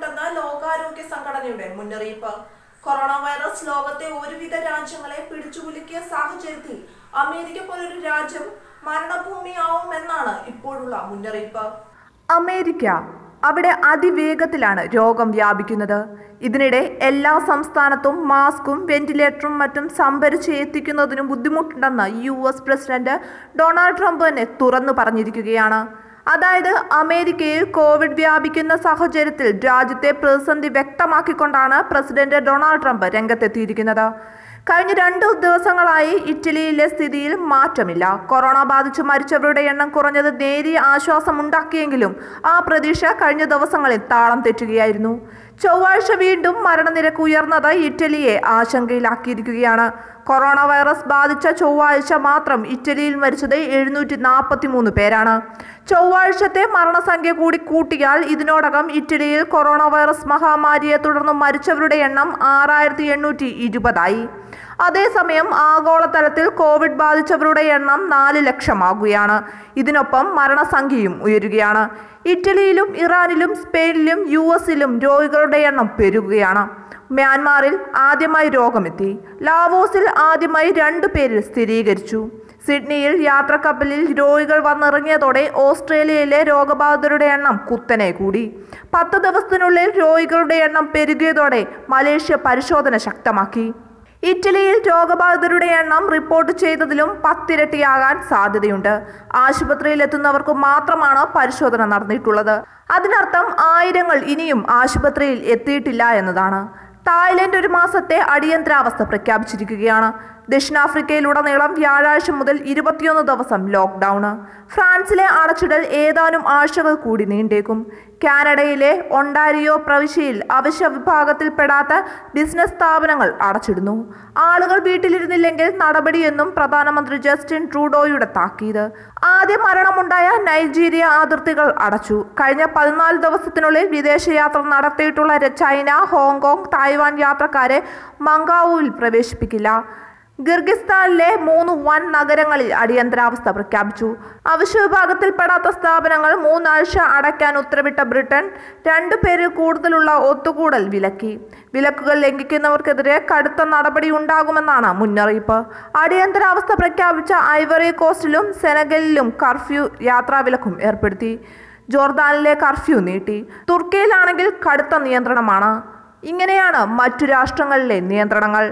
ഉയർന്നുവരുന്നുണ്ടെന്ന് ലോകാരോഗ്യ സംഘടനയുടെ മുന്നറിയിപ്പ് കൊറോണ വൈറസ് ലോകത്തെ ഒരുവിധ രാജ്യങ്ങളെ പിടിച്ചുകുലുക്കിയ സാഹചര്യത്തിൽ അമേരിക്ക പോലൊരു രാജ്യം മരണഭൂമിയാവുമെന്നാണ് ഇപ്പോഴുള്ള മുന്നറിയിപ്പ് അമേരിക്ക അവിടെ അതിവേഗത്തിലാണ് രോഗം വ്യാപിക്കുന്നത് ഇതിനിടെ എല്ലാ സംസ്ഥാനത്തും മാസ്കും വെന്റിലേറ്ററും മറ്റും സംഭരിച്ച് എത്തിക്കുന്നതിനും ബുദ്ധിമുട്ടുണ്ടെന്ന് U S president Donald Trump തന്നെ തുറന്നു പറഞ്ഞിരിക്കുകയാണ് അതായത് അമേരിക്കയിൽ കോവിഡ് വ്യാപിക്കുന്ന സാഹചര്യത്തിൽ രാജ്യത്തെ പ്രതിസന്ധി വ്യക്തമാക്കിക്കൊണ്ടാണ് പ്രസിഡന്റ് ഡൊണാൾഡ് ട്രംപ് രംഗത്തെത്തിയിരിക്കുന്നത് കഴിഞ്ഞ രണ്ടു ദിവസങ്ങളായി ഇറ്റലിയിലെ സ്ഥിതിയിൽ മാറ്റമില്ല കൊറോണ ബാധിച്ച് മരിച്ചവരുടെ എണ്ണം കുറഞ്ഞത് നേരിയ ആശ്വാസമുണ്ടാക്കിയെങ്കിലും ആ പ്രതീക്ഷ കഴിഞ്ഞ ദിവസങ്ങളിൽ താളം തെറ്റുകയായിരുന്നു ചൊവ്വാഴ്ച വീണ്ടും മരണനിരക്ക് ഉയർന്നത് ഇറ്റലിയെ ആശങ്കയിലാക്കിയിരിക്കുകയാണ് കൊറോണ വൈറസ് ബാധിച്ച ചൊവ്വാഴ്ച മാത്രം ഇറ്റലിയിൽ മരിച്ചത് എഴുന്നൂറ്റി നാൽപ്പത്തി മൂന്ന് പേരാണ് ചൊവ്വാഴ്ചത്തെ മരണസംഖ്യ കൂടി കൂട്ടിയാൽ ഇതിനോടകം ഇറ്റലിയിൽ കൊറോണ വൈറസ് മഹാമാരിയെ തുടർന്ന് മരിച്ചവരുടെ എണ്ണം ആറായിരത്തി എണ്ണൂറ്റി ഇരുപതായി അതേസമയം ആഗോളതലത്തിൽ കോവിഡ് ബാധിച്ചവരുടെ എണ്ണം നാല് ലക്ഷമാകുകയാണ് ഇതിനൊപ്പം മരണസംഖ്യയും ഉയരുകയാണ് ഇറ്റലിയിലും ഇറാനിലും സ്പെയിനിലും യു എസിലും രോഗികളുടെ എണ്ണം പെരുകുകയാണ് മ്യാൻമാറിൽ ആദ്യമായി രോഗമെത്തി ലാവോസിൽ ആദ്യമായി രണ്ടു പേരിൽ സ്ഥിരീകരിച്ചു സിഡ്നിയിൽ യാത്രക്കപ്പലിൽ രോഗികൾ വന്നിറങ്ങിയതോടെ ഓസ്ട്രേലിയയിലെ രോഗബാധിതരുടെ എണ്ണം കുത്തനെ കൂടി പത്ത് ദിവസത്തിനുള്ളിൽ രോഗികളുടെ എണ്ണം പെരുകിയതോടെ മലേഷ്യ പരിശോധന ശക്തമാക്കി ഇറ്റലിയിൽ രോഗബാധിതരുടെ എണ്ണം റിപ്പോർട്ട് ചെയ്തതിലും പത്തിരട്ടിയാകാൻ സാധ്യതയുണ്ട് ആശുപത്രിയിൽ എത്തുന്നവർക്ക് മാത്രമാണ് പരിശോധന നടന്നിട്ടുള്ളത് അതിനർത്ഥം ആയിരങ്ങൾ ഇനിയും ആശുപത്രിയിൽ എത്തിയിട്ടില്ല എന്നതാണ് തായ്ലൻഡ് ഒരു മാസത്തെ അടിയന്തരാവസ്ഥ പ്രഖ്യാപിച്ചിരിക്കുകയാണ് ദക്ഷിണാഫ്രിക്കയിലുടനീളം വ്യാഴാഴ്ച മുതൽ ഇരുപത്തിയൊന്ന് ദിവസം ലോക്ക്ഡൌണ് ഫ്രാൻസിലെ അടച്ചിടൽ ഏതാനും ആഴ്ചകൾ കൂടി നീണ്ടേക്കും കാനഡയിലെ ഒണ്ടാരിയോ പ്രവിശ്യയിൽ അവശ്യ വിഭാഗത്തിൽപ്പെടാത്ത ബിസിനസ് സ്ഥാപനങ്ങൾ അടച്ചിടുന്നു ആളുകൾ വീട്ടിലിരുന്നില്ലെങ്കിൽ നടപടിയെന്നും പ്രധാനമന്ത്രി ജസ്റ്റിൻ ട്രൂഡോയുടെ താക്കീത് ആദ്യ മരണമുണ്ടായ നൈജീരിയ അതിർത്തികൾ അടച്ചു കഴിഞ്ഞ പതിനാല് ദിവസത്തിനുള്ളിൽ വിദേശയാത്ര നടത്തിയിട്ടുള്ള ചൈന ഹോങ്കോങ് തായ്വാൻ യാത്രക്കാരെ മങ്കാവുവിൽ പ്രവേശിപ്പിക്കില്ല ഗിർഗിസ്ഥാനിലെ മൂന്ന് വൻ നഗരങ്ങളിൽ അടിയന്തരാവസ്ഥ പ്രഖ്യാപിച്ചു അവശ്യ വിഭാഗത്തിൽപ്പെടാത്ത സ്ഥാപനങ്ങൾ മൂന്നാഴ്ച അടയ്ക്കാൻ ഉത്തരവിട്ട ബ്രിട്ടൻ രണ്ടു പേരിൽ കൂടുതലുള്ള ഒത്തുകൂടൽ വിലക്കി വിലക്കുകൾ ലംഘിക്കുന്നവർക്കെതിരെ കടുത്ത നടപടി ഉണ്ടാകുമെന്നാണ് മുന്നറിയിപ്പ് അടിയന്തരാവസ്ഥ പ്രഖ്യാപിച്ച ഐവറി കോസ്റ്റിലും സെനഗലിലും കർഫ്യൂ യാത്രാവിലക്കും ഏർപ്പെടുത്തി ജോർദാനിലെ കർഫ്യൂ നീട്ടി തുർക്കിയിലാണെങ്കിൽ കടുത്ത നിയന്ത്രണമാണ് ഇങ്ങനെയാണ് മറ്റു രാഷ്ട്രങ്ങളിലെ നിയന്ത്രണങ്ങൾ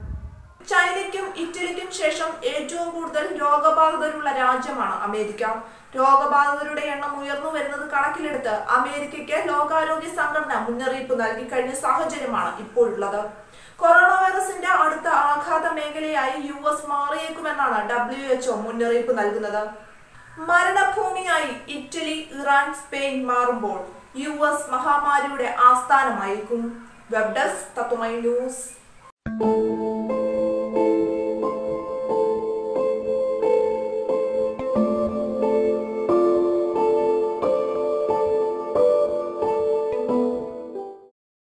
ചൈനയ്ക്കും ഇറ്റലിക്കും ശേഷം ഏറ്റവും കൂടുതൽ രോഗബാധിതരുള്ള രാജ്യമാണ് അമേരിക്ക രോഗബാധിതരുടെ എണ്ണം ഉയർന്നു വരുന്നത് കണക്കിലെടുത്ത് അമേരിക്കയ്ക്ക് ലോകാരോഗ്യ സംഘടന മുന്നറിയിപ്പ് നൽകി കഴിഞ്ഞ സാഹചര്യമാണ് ഇപ്പോഴുള്ളത് കൊറോണ വൈറസിന്റെ അടുത്ത ആഘാത മേഖലയായി യു എസ് മാറിയേക്കുമെന്നാണ് ഡബ്ല്യു എച്ച്ഒ മുന്നറിയിപ്പ് നൽകുന്നത് മരണഭൂമിയായി ഇറ്റലി ഇറാൻ സ്പെയിൻ മാറുമ്പോൾ യു എസ് മഹാമാരിയുടെ ആസ്ഥാനമായിരിക്കും വെബ് ഡെസ്ക് തത്തുമൈ ന്യൂസ്